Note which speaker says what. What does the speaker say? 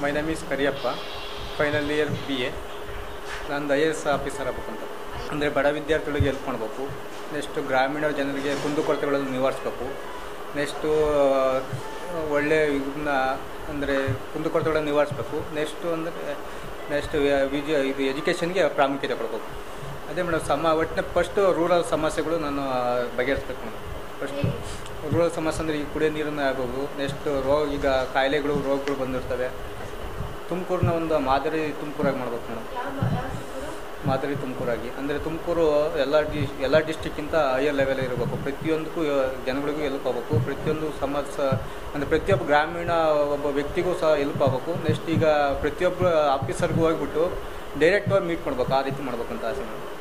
Speaker 1: my name is Kariyappa final year B A ನಂದು I A S officer ಆಗ್ಬೇಕಂತ ಅಂದರೆ ಬಡ ವಿದ್ಯಾರ್ಥಿಗಳಿಗೆ ಹೆಲ್ಪ್ ಮಾಡಬೇಕು ನೆಕ್ಸ್ಟು ಗ್ರಾಮೀಣ ಜನರಿಗೆ ಕುಂದುಕೊರತೆಗಳನ್ನು ನಿವಾರಿಸ್ಬೇಕು ನೆಕ್ಸ್ಟು ಒಳ್ಳೆ ಇದನ್ನ ಅಂದರೆ ಕುಂದುಕೊರತೆಗಳನ್ನು ನಿವಾರಿಸ್ಬೇಕು ನೆಕ್ಸ್ಟು ಅಂದರೆ ನೆಕ್ಸ್ಟ್ ವಿಜಯ ಇದು ಎಜುಕೇಷನ್ಗೆ ಪ್ರಾಮುಖ್ಯತೆ ಕೊಡಬೇಕು ಅದೇ ಮೇಡಮ್ ಸಮ ಒಟ್ಟಿನ ಫಸ್ಟು ರೂರಲ್ ಸಮಸ್ಯೆಗಳು ನಾನು ಬಗೆಹರಿಸ್ಬೇಕು ಮೇಡಮ್ ಫಸ್ಟ್ ರೂರಲ್ ಸಮಸ್ಯೆ ಅಂದರೆ ಈ ಕುಡಿಯೋ ನೀರನ್ನು ಆಗೋದು ನೆಕ್ಸ್ಟ್ ರೋಗ ಈಗ ಕಾಯಿಲೆಗಳು ರೋಗಗಳು ಬಂದಿರ್ತವೆ ತುಮಕೂರನ್ನ ಒಂದು ಮಾದರಿ ತುಮಕೂರಾಗಿ ಮಾಡ್ಬೇಕು ಮೇಡಮ್ ಮಾದರಿ ತುಮಕೂರಾಗಿ ಅಂದರೆ ತುಮಕೂರು ಎಲ್ಲ ಡಿ ಎಲ್ಲ ಡಿಸ್ಟಿಕ್ಕಿಂತ ಹೈಯರ್ ಲೆವೆಲ್ ಇರಬೇಕು ಪ್ರತಿಯೊಂದಕ್ಕೂ ಜನಗಳಿಗೂ ಹೆಲ್ಪ್ ಆಗಬೇಕು ಪ್ರತಿಯೊಂದು ಸಮಸ್ಯೆ ಅಂದರೆ ಪ್ರತಿಯೊಬ್ಬ ಗ್ರಾಮೀಣ ಒಬ್ಬ ವ್ಯಕ್ತಿಗೂ ಸಹ ಹೆಲ್ಪ್ ಆಗಬೇಕು ನೆಕ್ಸ್ಟ್ ಈಗ ಪ್ರತಿಯೊಬ್ಬ ಆಫೀಸರ್ಗೂ ಹೋಗ್ಬಿಟ್ಟು ಡೈರೆಕ್ಟ್ ಆಗಿ ಮೀಟ್ ಮಾಡ್ಬೇಕು ಆ ರೀತಿ ಮಾಡ್ಬೇಕಂತ ಆಸೆ ಮೇಡಮ್